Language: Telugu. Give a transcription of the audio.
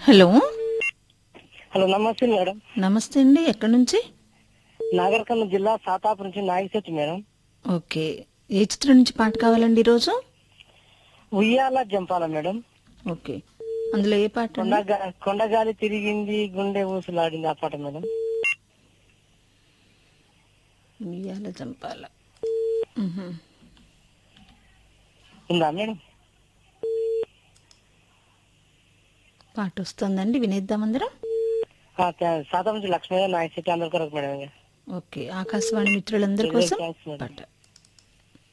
హలో హలో నమస్తే మేడం నమస్తే అండి ఎక్కడి నుంచి నాగరికర్నూలు జిల్లా సాతాపు నుంచి నాగశెట్టి మేడం ఓకే ఏ చిత్రం నుంచి పాట కావాలండి ఈరోజు ఉయ్యాల జంపాల మేడం ఓకే అందులో ఏ పాట అండి? కొండగా కొండగాలి తిరిగింది గుండె ఊసులాడింది ఆ పాట మేడం ఉయ్యాల చంపాల మ్హూ. ఉందా మేడం పాట వస్తుందండి వినేద్దాం అందరం ఆ, థా- సాతాపు నుంచి లక్ష్మీ నాగశెట్టి అందరి కొరకు మేడం ఓకే ఆకాశవాణి మిత్రులందరి కోసం థ్యాంక్స్ మేడం పాట